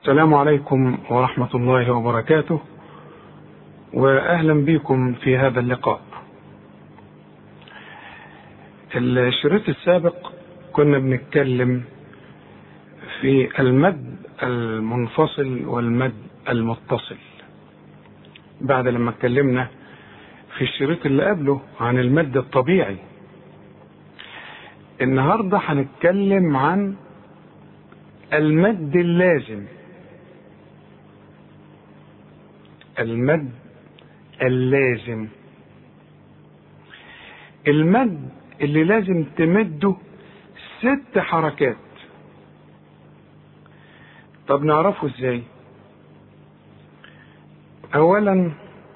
السلام عليكم ورحمة الله وبركاته وأهلا بكم في هذا اللقاء الشريط السابق كنا بنتكلم في المد المنفصل والمد المتصل بعد لما اتكلمنا في الشريط اللي قبله عن المد الطبيعي النهارده هنتكلم عن المد اللازم المد اللازم المد اللي لازم تمده ست حركات طب نعرفه ازاي اولا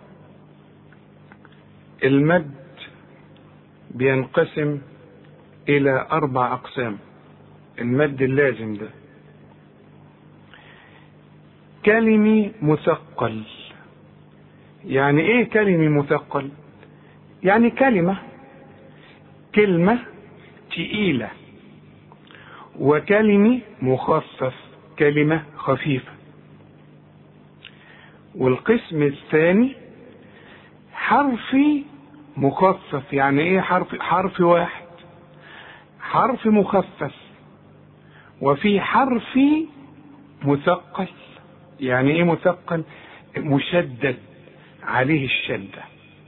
المد بينقسم الى اربع اقسام المد اللازم ده كلمي مثقل يعني ايه كلمي مثقل يعني كلمة كلمة تقيلة وكلمي مخفف كلمة خفيفة والقسم الثاني حرفي مخفف يعني ايه حرف حرف واحد حرف مخفف وفي حرفي مثقل يعني ايه مثقل مشدد عليه الشدة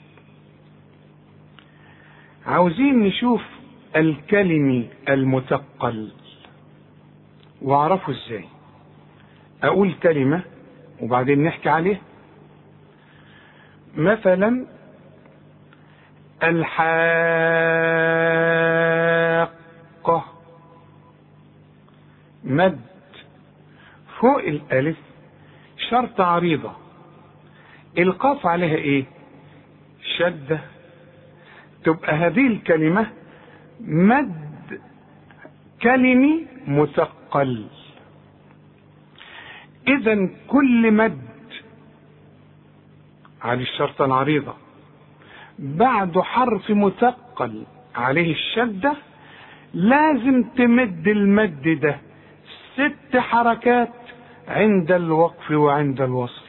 عاوزين نشوف الكلم المثقل واعرفه ازاي اقول كلمة وبعدين نحكي عليه مثلا الحاقة مد فوق الالف شرط عريضة القاف عليها ايه شدة تبقى هذه الكلمة مد كلمي مثقل اذا كل مد على الشرطة العريضة بعد حرف مثقل عليه الشدة لازم تمد المد ده ست حركات عند الوقف وعند الوصل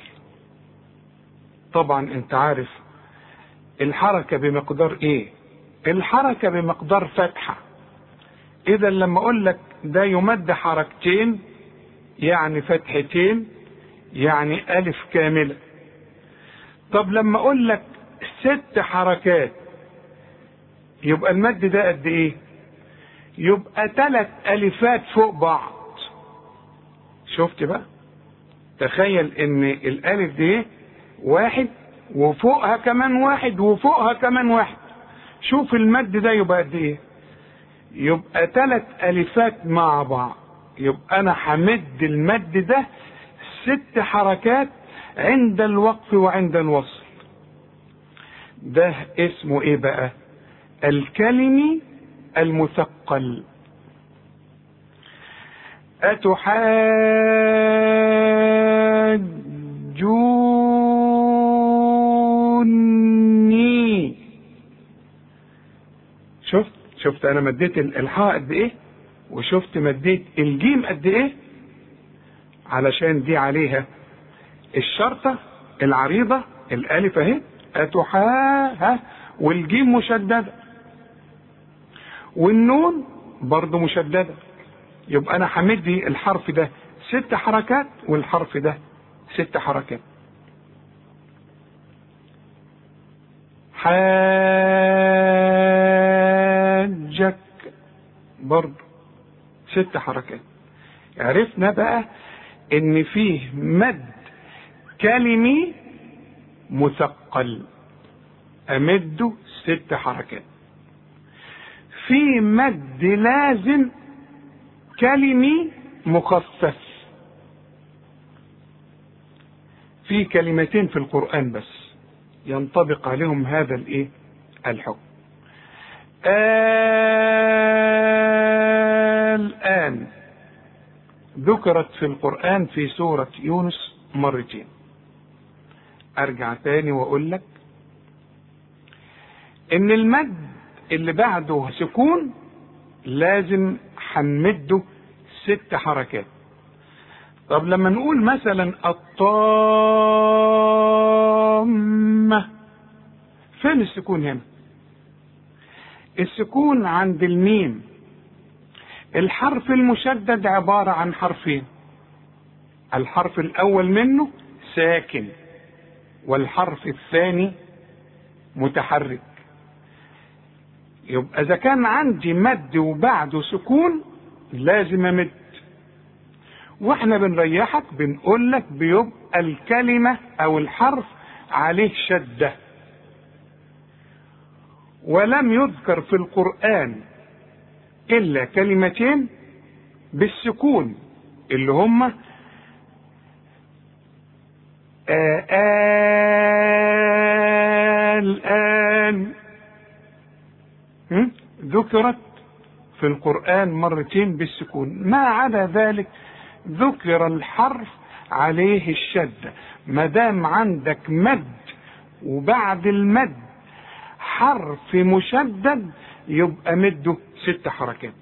طبعا انت عارف الحركة بمقدار ايه الحركة بمقدار فتحة اذا لما اقول لك ده يمد حركتين يعني فتحتين يعني الف كاملة طب لما اقول لك ست حركات يبقى المد ده قد ايه يبقى ثلاث الفات فوق بعض شفت بقى تخيل ان الالف دي واحد وفوقها كمان واحد وفوقها كمان واحد شوف المد ده يبقى قد ايه يبقى ثلاث الفات مع بعض يبقى انا همد المد ده ست حركات عند الوقف وعند الوصل ده اسمه ايه بقى الكلم المثقل أتحاجوني شفت شفت انا مديت الحاء قد ايه وشفت مديت الجيم قد ايه علشان دي عليها الشرطة العريضة الالف اهي اتحا ها والجيم مشددة والنون برضه مشددة يبقى انا همدي الحرف ده ست حركات والحرف ده ست حركات حاجك برضه ست حركات عرفنا بقى ان فيه مد كلمي مثقل امده ست حركات في مد لازم كلمي مخفف في كلمتين في القرآن بس ينطبق عليهم هذا الايه الحكم الآن ذكرت في القرآن في سورة يونس مرتين ارجع تاني واقول لك ان المد اللي بعده سكون لازم حنمده ست حركات طب لما نقول مثلا الطامة فين السكون هنا السكون عند الميم الحرف المشدد عبارة عن حرفين الحرف الأول منه ساكن والحرف الثاني متحرك يبقى إذا كان عندي مد وبعده سكون لازم أمد واحنا بنريحك بنقول لك بيبقى الكلمة أو الحرف عليه شدة ولم يذكر في القرآن إلا كلمتين بالسكون اللي هما الآن ذكرت في القرآن مرتين بالسكون ما عدا ذلك ذكر الحرف عليه الشدة ما دام عندك مد وبعد المد حرف مشدد يبقى مده ست حركات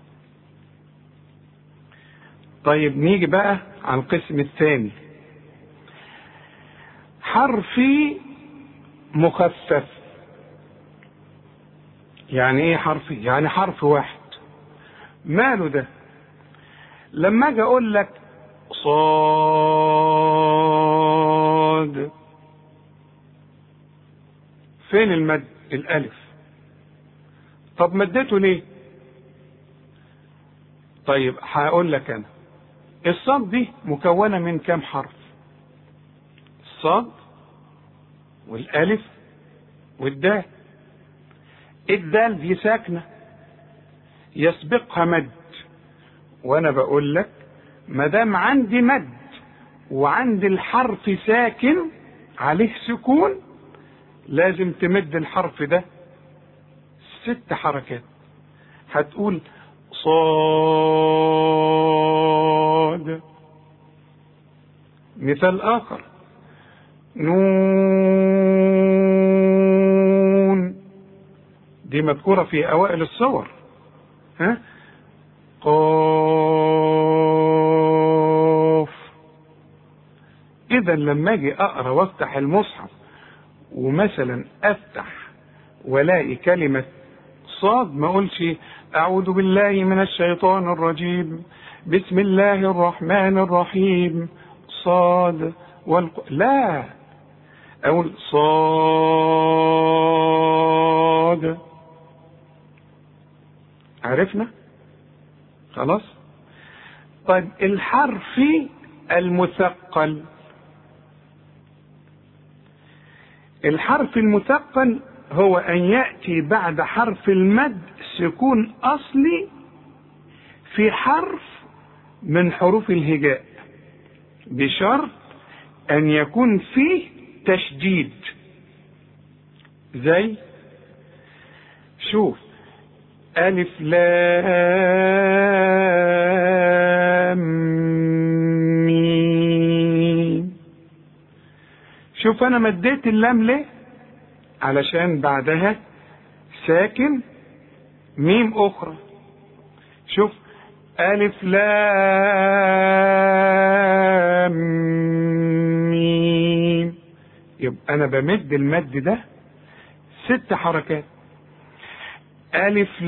طيب نيجي بقى على القسم الثاني حرفي مخفف يعني ايه حرفي يعني حرف واحد ماله ده لما اجي اقول لك صاد فين المد الالف طب مدته ليه طيب هقول لك انا الصاد دي مكونه من كام حرف الصاد والالف والدال الدال دي ساكنه يسبقها مد وانا بقول لك ما دام عندي مد وعندي الحرف ساكن عليه سكون لازم تمد الحرف ده ست حركات هتقول صاد مثال آخر نون دي مذكورة في أوائل الصور ها قاف إذا لما أجي أقرأ وأفتح المصحف ومثلا أفتح ولاقي كلمة صاد ما أقولش أعوذ بالله من الشيطان الرجيم بسم الله الرحمن الرحيم صاد والق... لا أقول صاد عرفنا خلاص طيب الحرف المثقل الحرف المثقل هو أن يأتي بعد حرف المد سكون أصلي في حرف من حروف الهجاء بشرط أن يكون فيه تشديد زي شوف ألف لام ميم شوف أنا مديت اللام ليه؟ علشان بعدها ساكن ميم أخرى شوف ألف لام ميم يبقى أنا بمد المد ده ست حركات ألف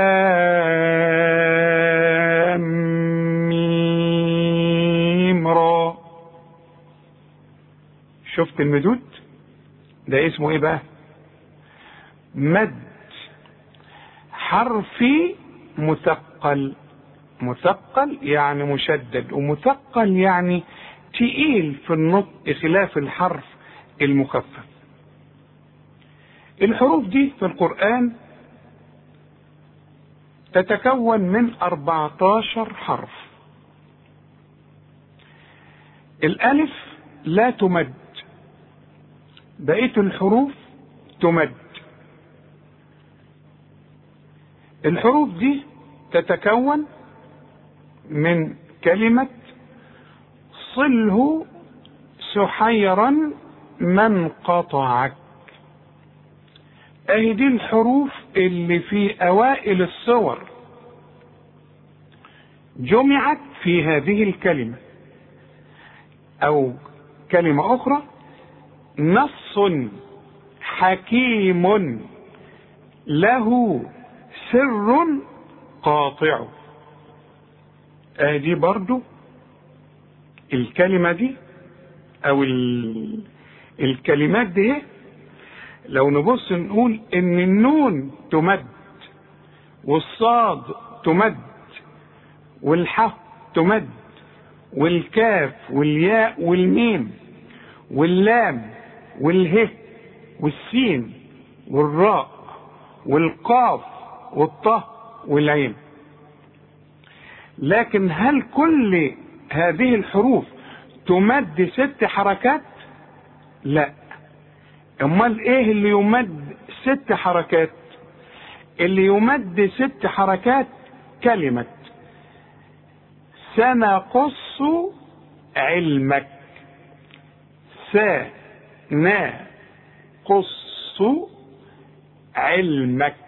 لام ميم را شفت المدود ده اسمه ايه بقى مد حرفي مثقل مثقل يعني مشدد ومثقل يعني تقيل في النطق خلاف الحرف المخفف الحروف دي في القرآن تتكون من 14 حرف الألف لا تمد بقية الحروف تمد الحروف دي تتكون من كلمة صله سحيرا من قطعك اهي دي الحروف اللي في اوائل الصور جمعت في هذه الكلمة او كلمة اخرى نص حكيم له سر قاطع ادي برضو الكلمة دي او الكلمات دي لو نبص نقول ان النون تمد والصاد تمد والحاء تمد والكاف والياء والميم واللام والهه والسين والراء والقاف والطه والعين لكن هل كل هذه الحروف تمد ست حركات لا امال ايه اللي يمد ست حركات اللي يمد ست حركات كلمة سنقص علمك سنقص علمك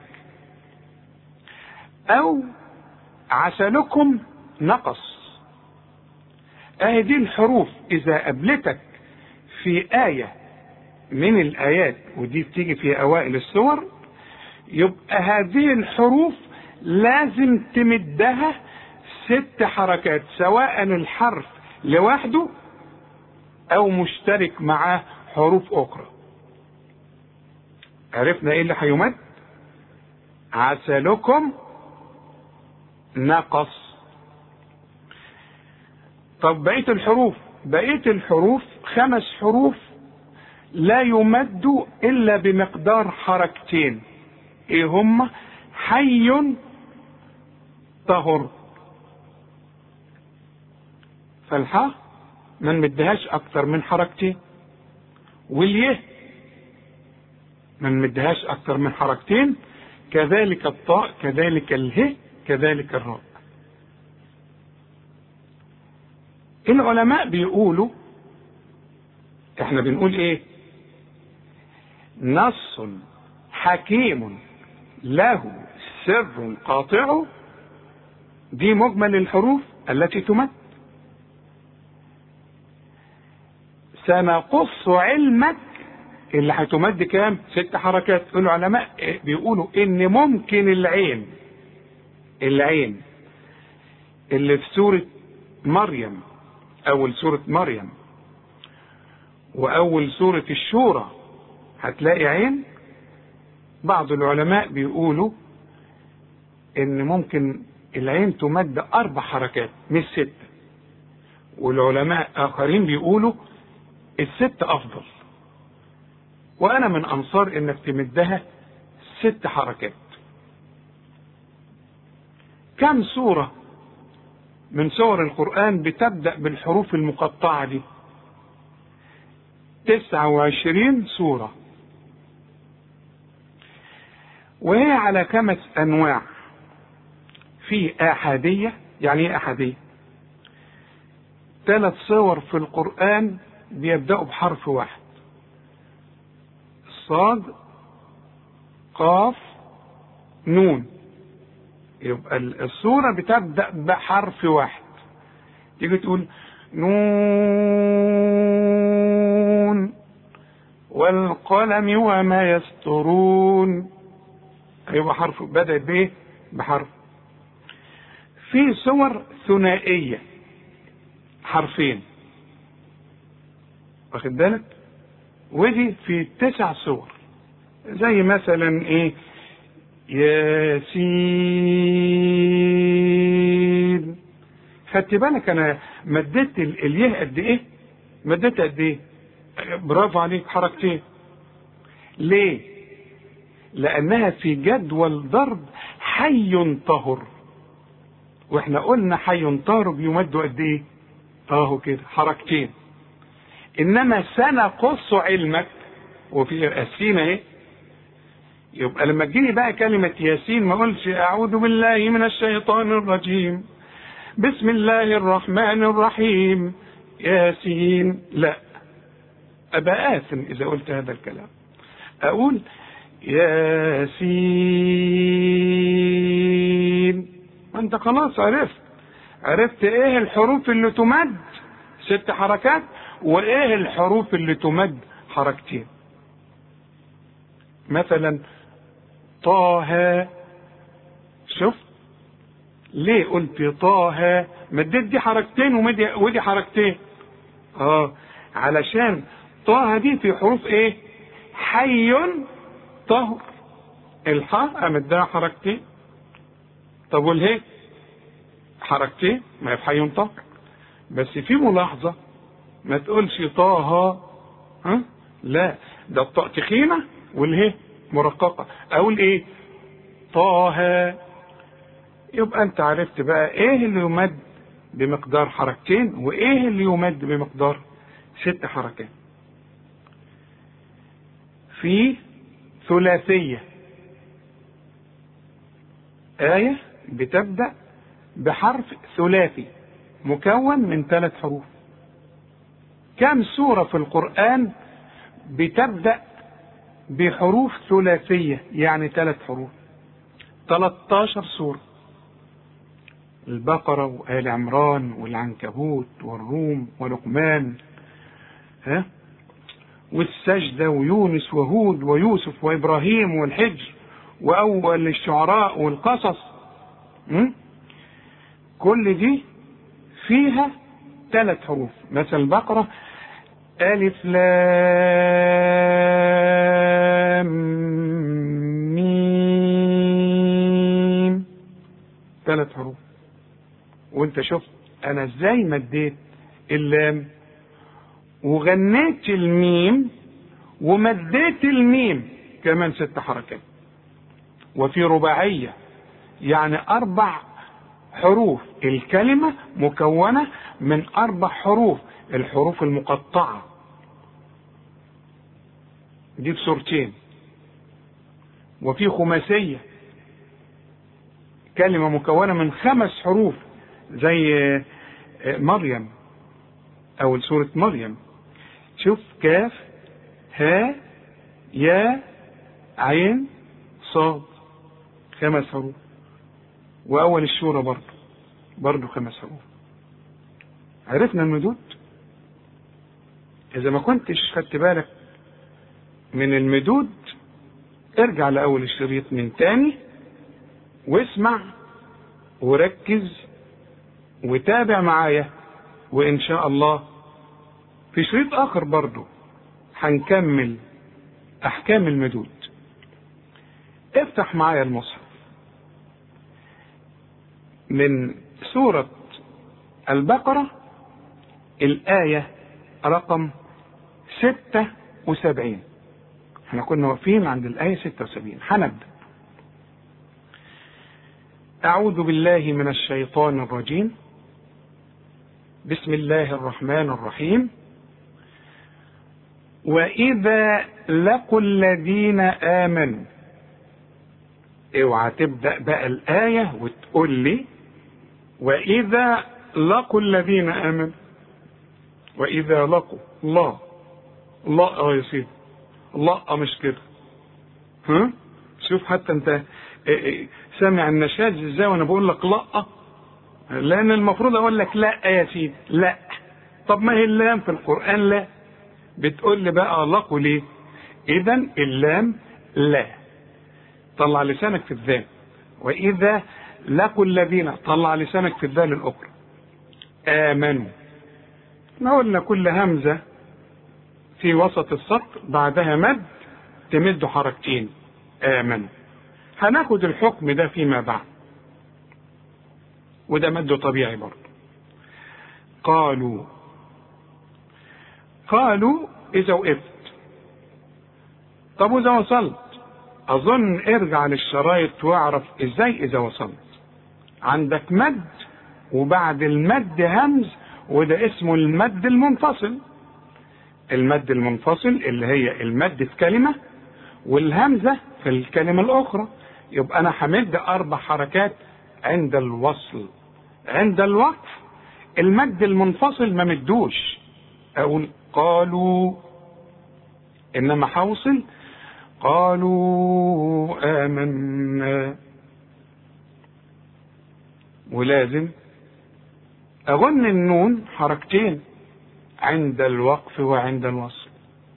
او عسلكم نقص اهي دي الحروف اذا قابلتك في آية من الآيات ودي بتيجي في أوائل السور يبقى هذه الحروف لازم تمدها ست حركات سواء الحرف لوحده أو مشترك معاه حروف أخرى عرفنا إيه اللي هيمد عسلكم نقص طب بقية الحروف بقية الحروف خمس حروف لا يمد إلا بمقدار حركتين إيه هما حي طهر فالحاء ما نمدهاش أكتر من حركتين واليه ما نمدهاش أكتر من حركتين كذلك الطاء كذلك اله كذلك الراء العلماء بيقولوا احنا بنقول ايه نص حكيم له سر قاطع دي مجمل الحروف التي تمد سنقص علمك اللي هتمد كام ست حركات العلماء بيقولوا ان ممكن العين العين اللي في سورة مريم اول سورة مريم واول سورة الشورى هتلاقي عين بعض العلماء بيقولوا ان ممكن العين تمد اربع حركات مش ستة والعلماء اخرين بيقولوا الست افضل وانا من انصار انك تمدها ست حركات كم سورة من سور القرآن بتبدأ بالحروف المقطعة دي تسعة وعشرين سورة وهي على خمس أنواع في آحادية يعني ايه أحادية ثلاث صور في القرآن بيبدأوا بحرف واحد صاد قاف نون يبقى الصورة بتبدأ بحرف واحد تيجي تقول نون والقلم وما يسطرون هيبقى حرف بدأت بايه؟ بحرف في صور ثنائية حرفين واخد بالك؟ ودي في تسع صور زي مثلا ايه ياسين خدت بالك انا مديت اليه قد ايه مديت قد ايه برافو عليك حركتين ليه لانها في جدول ضرب حي طهر واحنا قلنا حي طهر بيمد قد ايه اهو كده حركتين انما سنقص علمك وفي السين اهي يبقى لما تجيني بقى كلمة ياسين ما اقولش اعوذ بالله من الشيطان الرجيم بسم الله الرحمن الرحيم ياسين لا ابقى آثم اذا قلت هذا الكلام اقول ياسين انت خلاص عرفت عرفت ايه الحروف اللي تمد ست حركات وايه الحروف اللي تمد حركتين مثلا طه شوف ليه قلت طه مديت دي حركتين ومدي ودي حركتين اه علشان طه دي في حروف ايه حي طهر الحاء امدها حركتين طب والهي حركتين ما هي في حي طهر بس في ملاحظه ما تقولش طه ها لا ده الطاء تخينه والهي مرققه اقول ايه طه يبقى انت عرفت بقى ايه اللي يمد بمقدار حركتين وايه اللي يمد بمقدار ست حركات في ثلاثية آية بتبدأ بحرف ثلاثي مكون من ثلاث حروف كم سورة في القرآن بتبدأ بحروف ثلاثية يعني ثلاث حروف 13 سورة البقرة وآل عمران والعنكبوت والروم ولقمان ها والسجدة ويونس وهود ويوسف وإبراهيم والحجر وأول الشعراء والقصص م? كل دي فيها ثلاث حروف مثلا البقرة ألف لام ميم ثلاث حروف وانت شفت انا ازاي مديت اللام وغنيت الميم ومديت الميم كمان ست حركات وفي رباعية يعني أربع حروف الكلمة مكونة من أربع حروف الحروف المقطعة دي بصورتين وفي خماسية كلمة مكونة من خمس حروف زي مريم أو سورة مريم شوف كاف ها يا عين صاد خمس حروف وأول الشورى برضه برضه خمس حروف عرفنا المدود إذا ما كنتش خدت بالك من المدود ارجع لأول الشريط من تاني واسمع وركز وتابع معايا وإن شاء الله في شريط آخر برضو هنكمل أحكام المدود افتح معايا المصحف من سورة البقرة الآية رقم ستة وسبعين احنا كنا واقفين عند الآية ستة وسبعين هنبدأ أعوذ بالله من الشيطان الرجيم بسم الله الرحمن الرحيم وإذا لقوا الذين آمنوا اوعى تبدأ بقى الآية وتقول لي وإذا لقوا الذين آمنوا وإذا لقوا الله لا يا سيدي لا مش كده ها شوف حتى انت سامع النشاز ازاي وانا بقول لك لا لان المفروض اقول لك لا يا سيدي لا طب ما هي اللام في القران لا بتقول لي بقى لقوا ليه اذا اللام لا طلع لسانك في الذال واذا لقوا الذين طلع لسانك في الذال الاخرى امنوا احنا قلنا كل همزه في وسط السطر بعدها مد تمد حركتين امنوا هناخد الحكم ده فيما بعد وده مد طبيعي برضه قالوا قالوا إذا وقفت طب وإذا وصلت أظن ارجع للشرايط واعرف إزاي إذا وصلت عندك مد وبعد المد همز وده اسمه المد المنفصل المد المنفصل اللي هي المد في كلمة والهمزة في الكلمة الأخرى يبقى أنا همد أربع حركات عند الوصل عند الوقف المد المنفصل ما مدوش أقول قالوا إنما حوصل قالوا آمنا ولازم أغن النون حركتين عند الوقف وعند الوصل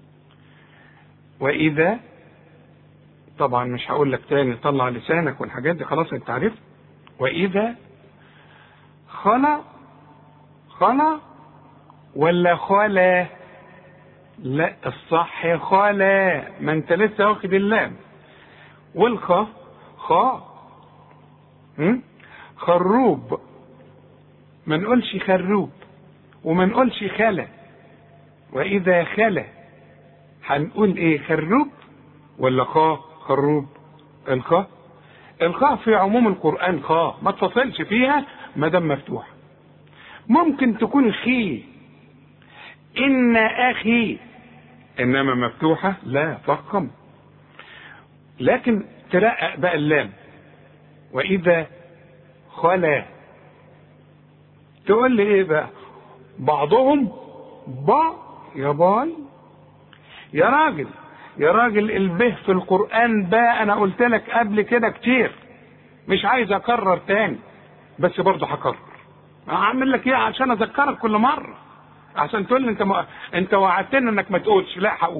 وإذا طبعا مش هقول لك تاني طلع لسانك والحاجات دي خلاص انت عرفت وإذا خلا خلا ولا خلا لا الصح خلا ما انت لسه واخد اللام والخا خا م? خروب ما نقولش خروب وما نقولش خلا واذا خلا هنقول ايه خروب ولا خا خروب الخا الخاء في عموم القرآن خاء ما تفصلش فيها ما دام مفتوحة ممكن تكون خي إن أخي إنما مفتوحة لا فخم لكن ترقق بقى اللام وإذا خلا تقول لي إيه بقى بعضهم با يا باي يا راجل يا راجل البه في القرآن باء أنا قلت لك قبل كده كتير مش عايز أكرر تاني بس برضه هكرر أعمل لك إيه عشان أذكرك كل مرة عشان تقول لي أنت ما... أنت وعدتني إنك ما تقولش لا هقول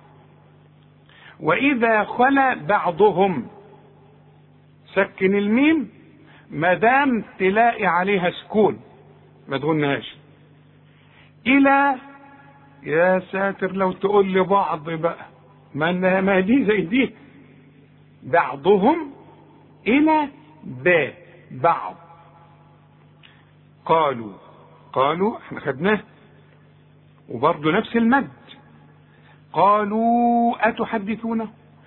وإذا خلا بعضهم سكن الميم ما دام تلاقي عليها سكون ما تغنهاش إلى يا ساتر لو تقول لي بعض بقى ما ما دي زي دي بعضهم إلى ب بعض قالوا قالوا احنا خدناه وبرضه نفس المد قالوا أتحدثونه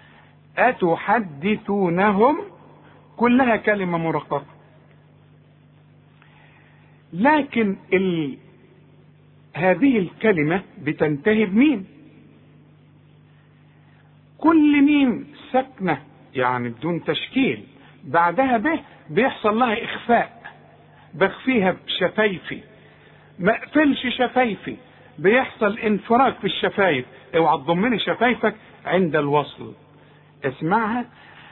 أتحدثونهم كلها كلمة مرققة لكن ال... هذه الكلمة بتنتهي بمين كل ميم ساكنة يعني بدون تشكيل بعدها به بيحصل لها إخفاء بخفيها بشفايفي ما اقفلش شفايفي بيحصل انفراج في الشفايف اوعى تضمني شفايفك عند الوصل اسمعها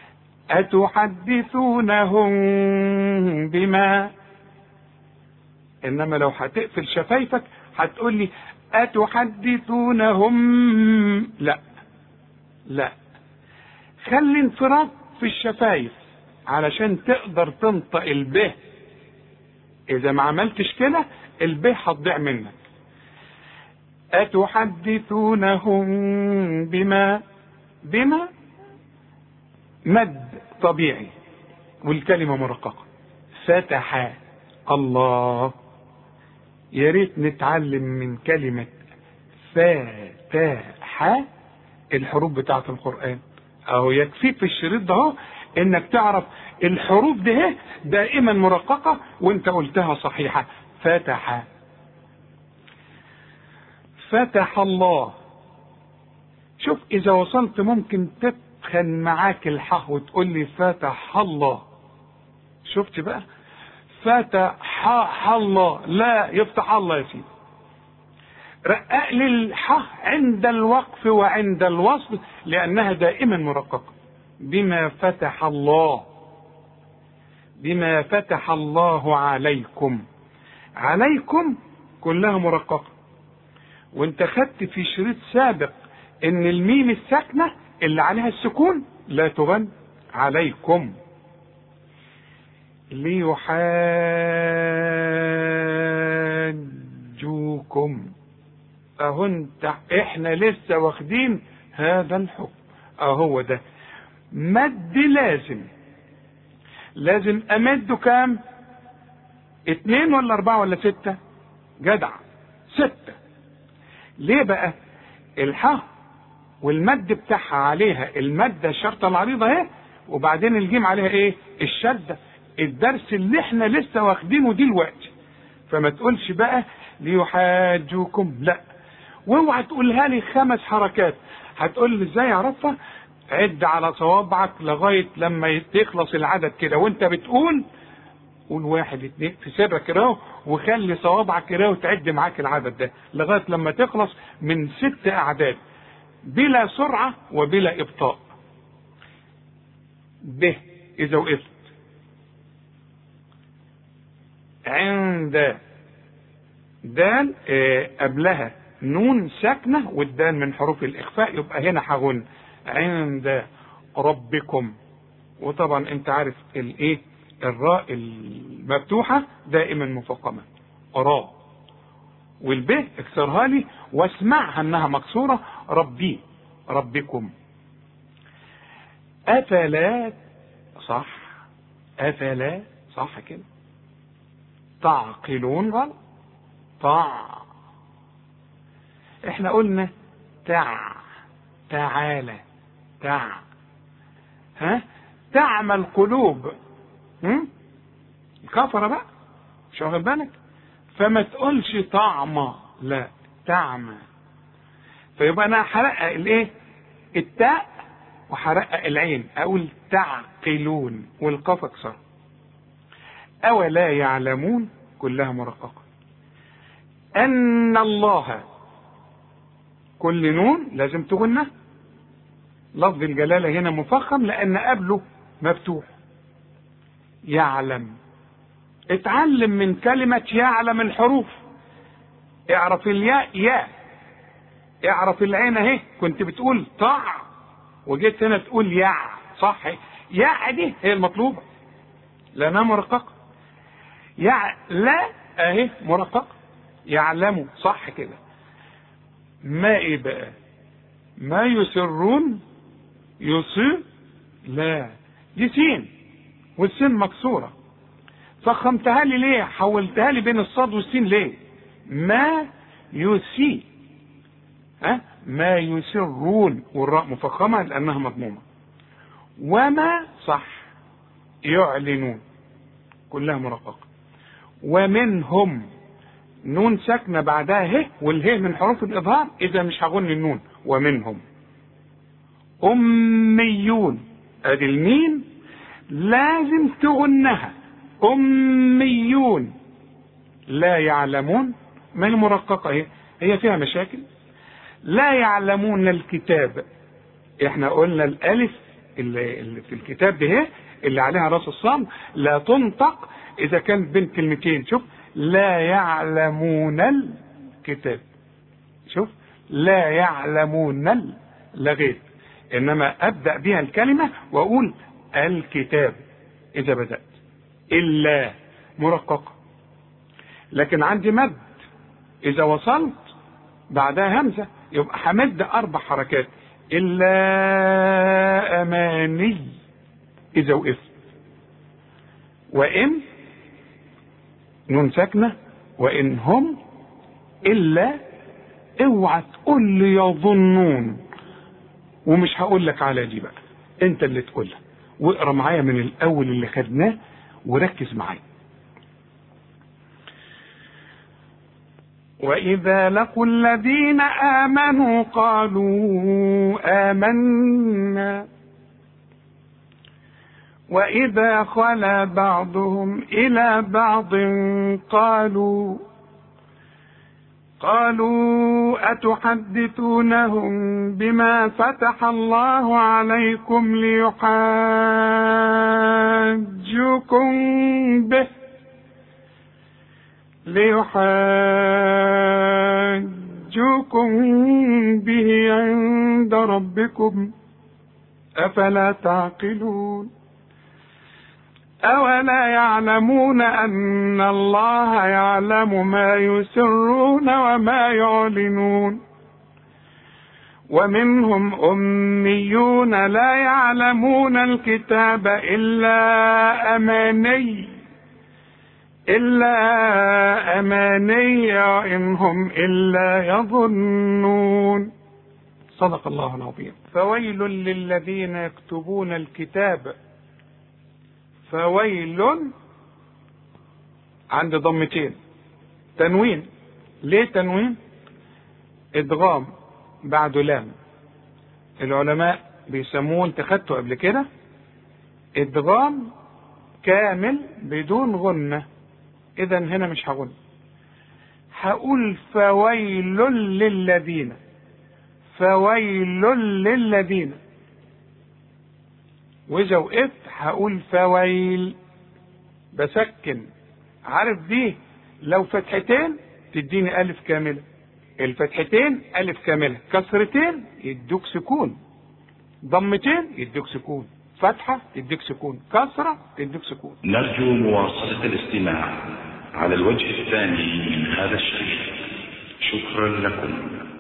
أتحدثونهم بما إنما لو هتقفل شفايفك هتقول لي أتحدثونهم لا لا خلي انفراج في الشفايف علشان تقدر تنطق الب إذا ما عملتش كده الب هتضيع منك أتحدثونهم بما بما مد طبيعي والكلمة مرققة فتح الله يا ريت نتعلم من كلمة فتح الحروف بتاعة القرآن أهو يكفيك في الشريط ده اهو إنك تعرف الحروف ده دائما مرققة وأنت قلتها صحيحة فتح فتح الله شوف إذا وصلت ممكن تتخن معاك الحاء وتقول لي فتح الله شفت بقى فتح الله لا يفتح الله يا سيدي رقق لي الحاء عند الوقف وعند الوصل لأنها دائما مرققة بما فتح الله بما فتح الله عليكم عليكم كلها مرققة وانت خدت في شريط سابق ان الميم الساكنة اللي عليها السكون لا تغن عليكم ليحاجوكم اهو انت احنا لسه واخدين هذا الحكم اهو ده مد لازم لازم امده كام اتنين ولا اربعة ولا ستة جدع ستة ليه بقى الحاء والمد بتاعها عليها المادة الشرطة العريضة اهي وبعدين الجيم عليها ايه الشدة الدرس اللي احنا لسه واخدينه دلوقتي فما تقولش بقى ليحاجوكم لا واوعى تقولها لي خمس حركات هتقول لي ازاي اعرفها عد على صوابعك لغايه لما تخلص العدد كده وانت بتقول قول واحد اتنين في سرك كده وخلي صوابعك كده وتعد معاك العدد ده لغايه لما تخلص من ست اعداد بلا سرعه وبلا ابطاء ب اذا وقفت عند دال آه، قبلها نون ساكنة والدال من حروف الإخفاء يبقى هنا هغن عند ربكم وطبعا انت عارف الايه الراء المفتوحة دائما مفخمة راء والب اكسرها لي واسمعها انها مكسورة ربي ربكم افلا صح افلا صح كده تعقلون غلط طع احنا قلنا تع تعالى تع ها تعمى القلوب هم؟ كفر بقى مش واخد بالك فما تقولش طعمة لا تعمى فيبقى انا هرقق الايه التاء وهرقق العين اقول تعقلون والقاف اكسر اولا يعلمون كلها مرققه ان الله كل نون لازم تغنى لفظ الجلاله هنا مفخم لان قبله مفتوح يعلم اتعلم من كلمة يعلم الحروف اعرف الياء ياء اعرف العين اهي كنت بتقول طع وجيت هنا تقول يع صح يع دي هي المطلوبة لانها مرققة يع لا اهي مرققة يعلموا صح كده ما ايه بقى ما يسرون يصير لا دي سين والسين مكسوره فخمتها لي ليه حولتها لي بين الصاد والسين ليه ما يسي ها ما يسرون والراء مفخمه لانها مضمومه وما صح يعلنون كلها مرققه ومنهم نون ساكنه بعدها ه والهي من حروف الاظهار اذا مش هغني النون ومنهم اميون ادي الميم لازم تغنها اميون لا يعلمون ما هي مرققه هي هي فيها مشاكل لا يعلمون الكتاب احنا قلنا الالف اللي, اللي في الكتاب ده اللي عليها راس الصام لا تنطق اذا كانت بين كلمتين شوف لا يعلمون الكتاب شوف لا يعلمون لغيت انما ابدا بها الكلمه واقول الكتاب اذا بدات الا مرققه لكن عندي مد اذا وصلت بعدها همزه يبقى همد اربع حركات الا اماني اذا وقفت وان نون ساكنه وان هم الا اوعى تقول لي يظنون ومش هقول لك على دي بقى انت اللي تقولها واقرا معايا من الاول اللي خدناه وركز معايا وإذا لقوا الذين آمنوا قالوا آمنا وإذا خلا بعضهم إلى بعض قالوا قالوا أتحدثونهم بما فتح الله عليكم ليحاجوكم به ليحاجوكم به عند ربكم أفلا تعقلون أولا يعلمون أن الله يعلم ما يسرون وما يعلنون ومنهم أميون لا يعلمون الكتاب إلا أماني إلا أماني إن هم إلا يظنون صدق الله العظيم فويل للذين يكتبون الكتاب فويل عند ضمتين تنوين ليه تنوين ادغام بعده لام العلماء بيسموه انت خدته قبل كده ادغام كامل بدون غنة اذا هنا مش هغن هقول فويل للذين فويل للذين واذا وقفت هقول فويل بسكن عارف دي لو فتحتين تديني ألف كاملة الفتحتين ألف كاملة كسرتين يدوك سكون ضمتين يدوك سكون فتحة تديك سكون كسرة تديك سكون نرجو مواصلة الاستماع على الوجه الثاني من هذا الشريط شكرا لكم